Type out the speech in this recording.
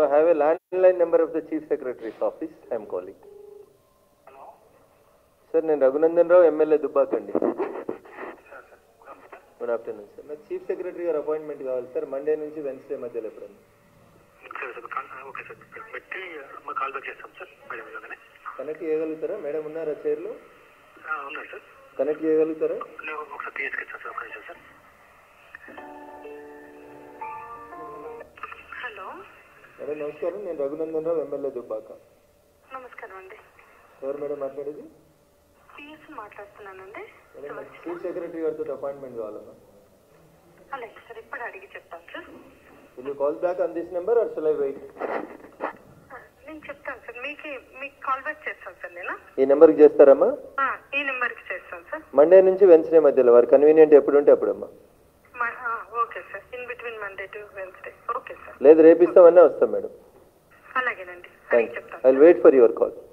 have a landline number of the Chief Secretary's office. I am calling. Sir నేను Raghunandan Rao MLA Dubbak అండి good afternoon sir నాకు chief secretary గారు appointment కావాలి sir Monday నుంచి Wednesday మధ్యలో ఎప్పుడన్నా సరే సార్ కాల్ ఓకే సార్ పెట్టి మా కాల్ బ్యాక్ చేస్తాం సార్ మేడం ఇలాగనే కనెక్ట్ చేయగలుగుతారా మేడం ఉన్నారా చైర్లో ఆ, ఉన్నారు సార్ కనెక్ట్ చేయగలుగుతారా నేను ఒకసారి పిఎస్కి ఇస్తాను సార్ ఒక నిమిషం సార్ హలో మేడం నమస్కారం నేను రఘునందన్ రావు ఎమ్మెల్యే దుబ్బాక నమస్కారం అండి ఎవరు మేడం మాట్లాడేది పిఎస్ మాట్లాడుతున్నానండి మేడం నాకు చీఫ్ సెక్రటరీ గారితో అపాయింట్మెంట్ కావాలమ్మా అలాగే సార్ ఇప్పుడు అడిగి చెప్తాను sir will you call back on this number or shall I wait ఆ, నేను చెప్తాను సార్ మీకు మీకు కాల్ బ్యాక్ చేస్తాను సార్ నేను ఈ నెంబర్కి చేస్తారమ్మా ఆ, ఈ నెంబర్కి చేస్తాను సార్ మండే నుంచి వెన్స్డే మధ్యలో వారు కన్వీనియంట్ ఎప్పుడు ఉంటే అప్పుడమ్మా మ- ఆ, okay sir in between Monday to Wednesday okay sir లేదు రేపు ఇస్తామన్నా వస్తాం మేడం అలాగేనండి థ్యాంక్ అడిగి చెప్తాను I wait for your call